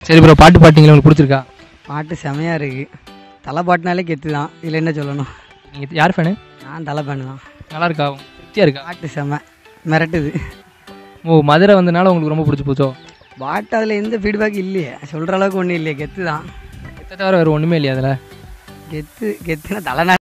சரி ப்ரோ பாட்டு பாட்டிங்களா உங்களுக்கு பிடிச்சிருக்கா பாட்டு செமையாக இருக்குது தலை பாட்டுனாலே கெத்து தான் இதில் என்ன சொல்லணும் நீங்கள் யார் ஃபேனு நான் தலை பண்ணு தான் நல்லா இருக்கா திருப்தியாக இருக்கா பாட்டு செம மிரட்டுது ஓ மதுரை வந்தனால உங்களுக்கு ரொம்ப பிடிச்சி போச்சோ பாட்டு அதில் எந்த ஃபீட்பேக் இல்லையே சொல்கிற அளவுக்கு ஒன்றும் இல்லையே கெத்து தான் எத்தை தவிர வேறு ஒன்றுமே இல்லையா அதில் கெத்து கெத்துனா தலைநா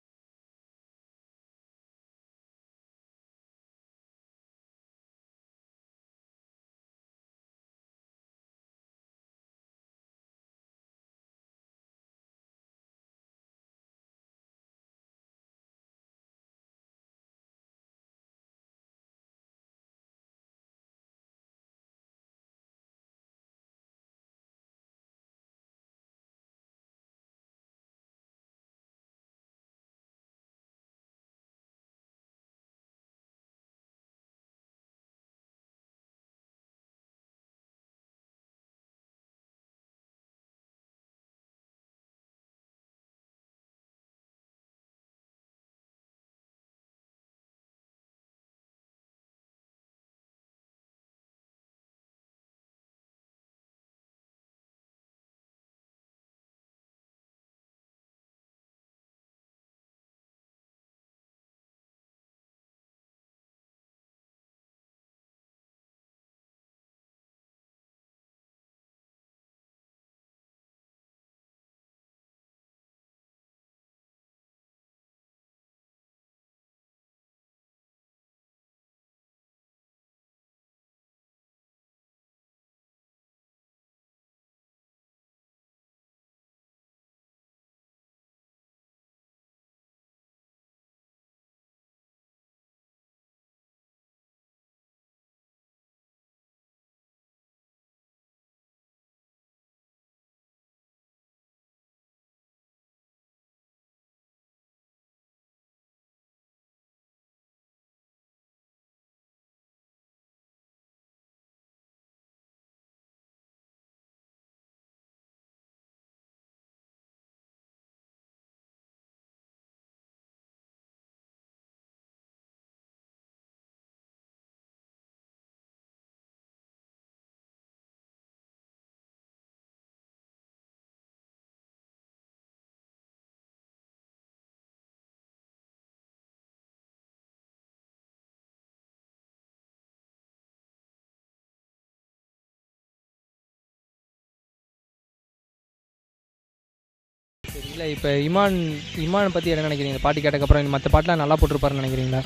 சரி இல்லை இப்போ இமான் இமானை பற்றி என்ன நினைக்கிறீங்க இந்த பாட்டு கேட்டக்கப்புறம் மற்ற பாட்டெலாம் நல்லா போட்டிருப்பாருன்னு நினைக்கிறீங்களா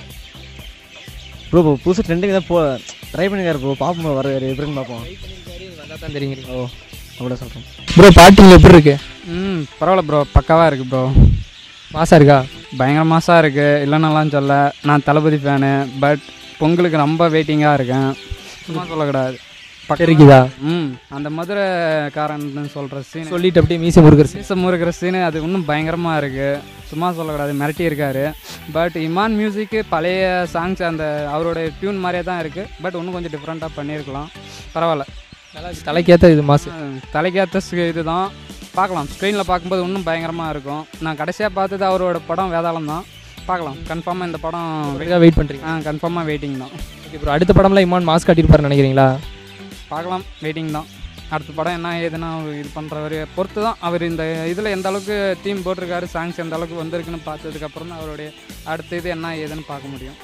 ப்ரோ இப்போ புதுசு ட்ரெண்டிங் தான் போ ட்ரை பண்ணிக்காரு ப்ரோ பார்ப்போம் வர எப்படின்னு பார்ப்போம் வந்தால் தான் தெரியுங்க ஓ அவ்வளோ சொல்கிறேன் ப்ரோ பாட்டுங்க எப்படி இருக்கு ம் பரவாயில்ல ப்ரோ பக்காவாக இருக்குது ப்ரோ மாசா இருக்கா பயங்கர மாசாக இருக்குது இல்லைன்னாலாம் சொல்ல நான் தளபதி ஃபேனு பட் பொங்கலுக்கு ரொம்ப வெயிட்டிங்காக இருக்கேன் சும்மா சொல்லக்கூடாது பக்கம் இருக்குதா ம் அந்த மதுரைக்காரன் சொல்கிற சீன் சொல்லிட்டு அப்படியே மீசை முறுக்கிற சீசம் முறுக்கிற சீனு அது இன்னும் பயங்கரமாக இருக்குது சும்மா சொல்லக்கூடாது மிரட்டி இருக்காரு பட் இமான் மியூசிக்கு பழைய சாங்ஸ் அந்த அவரோட டியூன் மாதிரியே தான் இருக்குது பட் இன்னும் கொஞ்சம் டிஃப்ரெண்ட்டாக பண்ணியிருக்கலாம் பரவாயில்ல நல்லா தலைக்கேற்ற இது மாசு அஹ் தலைக்கேற்ற ஸ்- இதுதான் பார்க்கலாம் ஸ்க்ரீனில் பார்க்கும்போது இன்னும் பயங்கரமாக இருக்கும் நான் கடைசியாக பார்த்தது அவரோட படம் வேதாளம் தான் பார்க்கலாம் கன்ஃபார்மாக இந்த படம் அதுக்காக வெயிட் பண்ணுறீங்க ஆ கன்ஃபார்மாக வெயிட்டிங் தான் ஓகே ப்ரோ அடுத்த படம்ல இமான் மாஸ்க் காட்டியிருப்பாருன்னு நினைக்கிறீங்களா பார்க்கலாம் வெயிட்டிங் தான் அடுத்த படம் என்ன ஏதுன்னு அவர் இது பண்ணுறவர் பொறுத்து தான் அவர் இந்த இதில் எந்த அளவுக்கு தீம் போட்டிருக்காரு சாங்ஸ் எந்த அளவுக்கு வந்திருக்குன்னு பார்த்ததுக்கப்புறம் தான் அவருடைய அடுத்த இது என்ன ஏதுன்னு பார்க்க முடியும்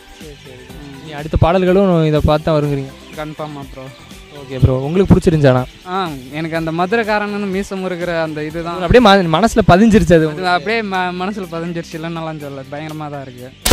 நீ அடுத்த பாடல்களும் இதை பார்த்து தான் வருங்கிறீங்க கன்ஃபார்மாக ப்ரோ ஓகே ப்ரோ உங்களுக்கு பிடிச்சிருந்துச்சானா ஆ எனக்கு அந்த மதுரைக்காரன்னு மீசம் இருக்கிற அந்த இதுதான் அப்படியே ம- மனசுல பதிஞ்சிருச்சு அது அது அப்படியே ம மனசில் பதிஞ்சிருச்சு இல்லைன்னாலாம் சொல்ல பயங்கரமாக தான் இருக்குது